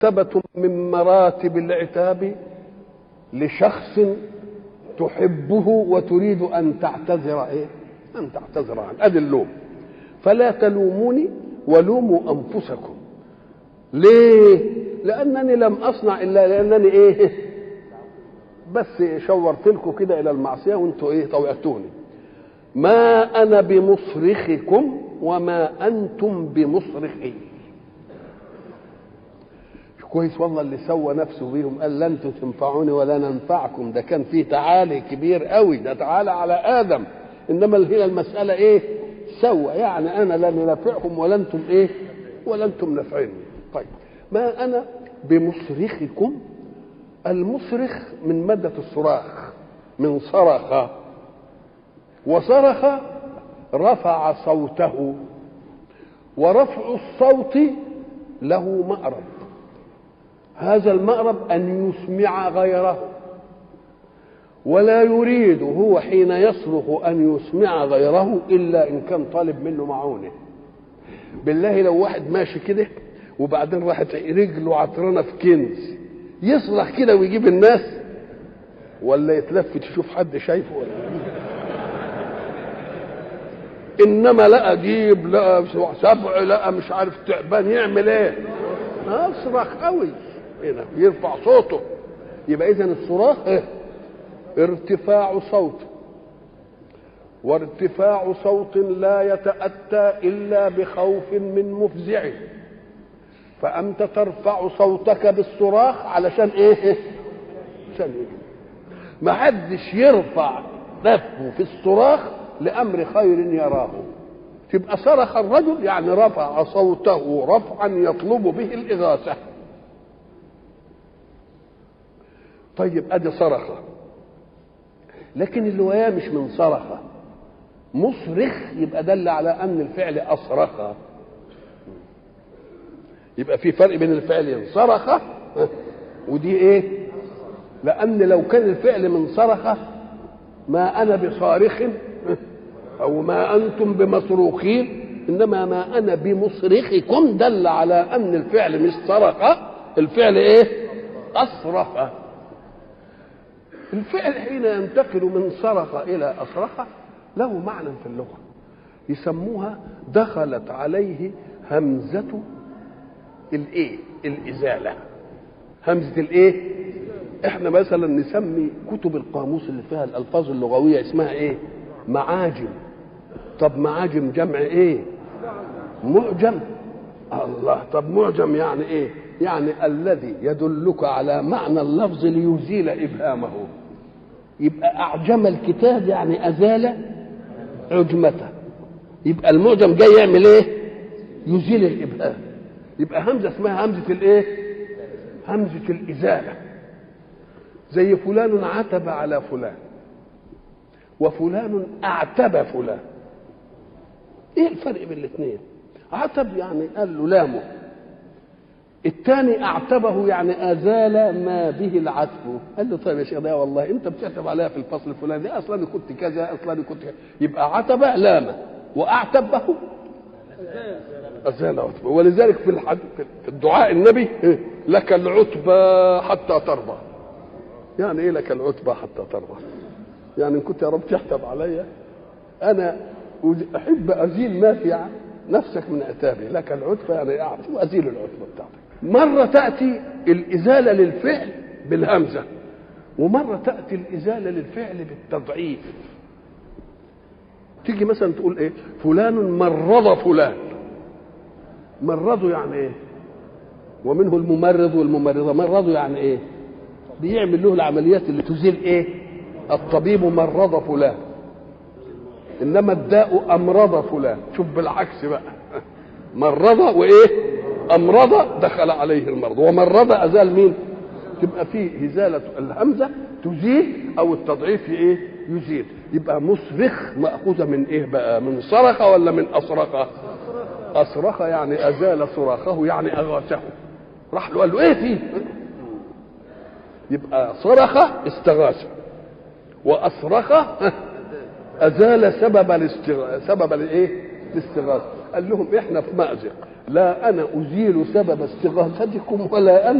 مرتبة من مراتب العتاب لشخص تحبه وتريد أن تعتذر إيه؟ أن تعتذر عنه أدي اللوم فلا تلوموني ولوموا أنفسكم ليه؟ لأنني لم أصنع إلا لأنني إيه؟ بس شورت لكم كده إلى المعصية وأنتوا إيه طوعتوني ما أنا بمصرخكم وما أنتم بمصرخي كويس والله اللي سوى نفسه بيهم قال لن تنفعوني ولا ننفعكم ده كان فيه تعالي كبير قوي ده تعالى على ادم انما هنا المساله ايه سوى يعني انا لا ننفعكم ولا انتم ايه ولا انتم نافعيني طيب ما انا بمصرخكم المصرخ من ماده الصراخ من صرخ وصرخ رفع صوته ورفع الصوت له مأرب هذا المأرب أن يسمع غيره ولا يريد هو حين يصرخ أن يسمع غيره إلا إن كان طالب منه معونه بالله لو واحد ماشي كده وبعدين راحت رجله عطرانة في كنز يصرخ كده ويجيب الناس ولا يتلفت يشوف حد شايفه ولا انما لقى جيب لقى سبع لقى مش عارف تعبان يعمل ايه اصرخ قوي هنا يرفع صوته يبقى اذا الصراخ إيه؟ ارتفاع صوت وارتفاع صوت لا يتأتى إلا بخوف من مفزع فأنت ترفع صوتك بالصراخ علشان إيه؟ عشان إيه؟ ما حدش يرفع نفسه في الصراخ لأمر خير يراه تبقى صرخ الرجل يعني رفع صوته رفعا يطلب به الإغاثة طيب ادي صرخه لكن اللي وياه مش من صرخه مصرخ يبقى دل على ان الفعل اصرخ يبقى في فرق بين الفعلين صرخ ودي ايه لان لو كان الفعل من صرخ ما انا بصارخ او ما انتم بمصروخين انما ما انا بمصرخكم دل على ان الفعل مش صرخ الفعل ايه اصرخ الفعل حين ينتقل من صرخ الى اصرخ له معنى في اللغه يسموها دخلت عليه همزه الايه الازاله همزه الايه احنا مثلا نسمي كتب القاموس اللي فيها الالفاظ اللغويه اسمها ايه معاجم طب معاجم جمع ايه معجم الله طب معجم يعني ايه يعني الذي يدلك على معنى اللفظ ليزيل ابهامه يبقى اعجم الكتاب يعني ازال عجمته يبقى المعجم جاي يعمل ايه يزيل الابهام يبقى همزه اسمها همزه الايه همزه الازاله زي فلان عتب على فلان وفلان اعتب فلان ايه الفرق بين الاثنين عتب يعني قال له لامه الثاني اعتبه يعني ازال ما به العتب قال له طيب يا شيخ ده والله انت بتعتب عليها في الفصل الفلاني اصلا أنا كنت كذا اصلا أنا كنت كذا. يبقى عتب لامه واعتبه ازال عتبه ولذلك في الحد في الدعاء النبي لك العتبى حتى ترضى يعني ايه لك العتبى حتى ترضى يعني ان كنت يا رب تحتب عليا انا احب ازيل ما في نفسك من عتابي لك العتبى يعني اعطي وازيل العتبى بتاعتك مرة تأتي الإزالة للفعل بالهمزة ومرة تأتي الإزالة للفعل بالتضعيف تيجي مثلا تقول إيه فلان مرض فلان مرضه يعني إيه ومنه الممرض والممرضة مرضه يعني إيه بيعمل له العمليات اللي تزيل إيه الطبيب مرض فلان إنما الداء أمرض فلان شوف بالعكس بقى مرض وإيه امرض دخل عليه المرض ومرض ازال مين تبقى فيه ازاله الهمزه تزيل او التضعيف ايه يزيل يبقى مصرخ ماخوذه من ايه بقى من صرخ ولا من اصرخ اصرخ يعني ازال صراخه يعني اغاثه راح له قال له ايه فيه يبقى صرخ استغاث واصرخ ازال سبب الاستغاثه سبب الايه الاستغاثه قال لهم احنا في مازق لا انا ازيل سبب استغاثتكم ولا